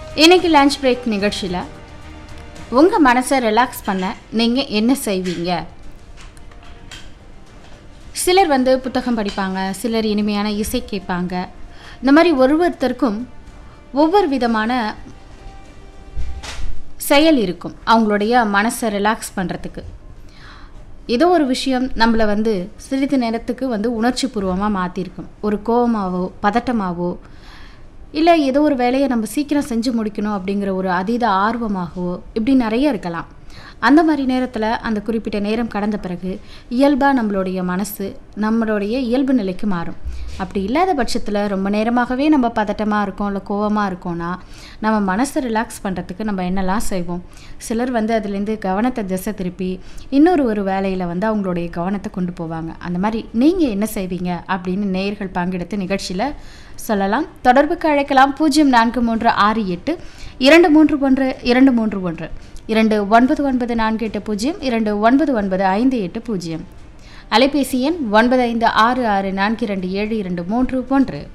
இன்னைக்கு lunch break நிகழ்ச்சியில் உங்கள் மனசை ரிலாக்ஸ் பண்ண நீங்கள் என்ன செய்வீங்க சிலர் வந்து புத்தகம் படிப்பாங்க சிலர் இனிமையான இசை கேட்பாங்க இந்த மாதிரி ஒவ்வொருத்தருக்கும் ஒவ்வொரு விதமான செயல் இருக்கும் அவங்களுடைய மனசை ரிலாக்ஸ் பண்ணுறதுக்கு ஏதோ ஒரு விஷயம் நம்மளை வந்து சிறிது நேரத்துக்கு வந்து உணர்ச்சி பூர்வமாக மாற்றிருக்கும் ஒரு கோவமாவோ பதட்டமாவோ இல்லை ஏதோ ஒரு வேலையை நம்ம சீக்கிரம் செஞ்சு முடிக்கணும் அப்படிங்கிற ஒரு அதீத ஆர்வமாகவோ இப்படி நிறைய இருக்கலாம் அந்த மாதிரி நேரத்தில் அந்த குறிப்பிட்ட நேரம் கடந்த பிறகு இயல்பாக நம்மளுடைய மனசு நம்மளுடைய இயல்பு நிலைக்கு மாறும் அப்படி இல்லாத பட்சத்தில் ரொம்ப நேரமாகவே நம்ம பதட்டமாக இருக்கோம் இல்லை கோவமாக இருக்கோம்னா நம்ம மனசை ரிலாக்ஸ் பண்ணுறதுக்கு நம்ம என்னெல்லாம் செய்வோம் சிலர் வந்து அதுலேருந்து கவனத்தை திசை திருப்பி இன்னொரு ஒரு வேலையில் வந்து அவங்களுடைய கவனத்தை கொண்டு போவாங்க அந்த மாதிரி நீங்கள் என்ன செய்வீங்க அப்படின்னு நேயர்கள் பங்கெடுத்து நிகழ்ச்சியில் சொல்லலாம் தொடர்புக்கு அழைக்கலாம் பூஜ்ஜியம் நான்கு மூன்று ஆறு எட்டு இரண்டு மூன்று ஒன்று இரண்டு மூன்று ஒன்று இரண்டு ஒன்பது ஒன்பது நான்கு எட்டு பூஜ்ஜியம் இரண்டு ஒன்பது ஒன்பது ஐந்து எட்டு பூஜ்ஜியம் அலைபேசி எண் ஒன்பது ஐந்து ஆறு ஆறு நான்கு இரண்டு ஏழு இரண்டு மூன்று ஒன்று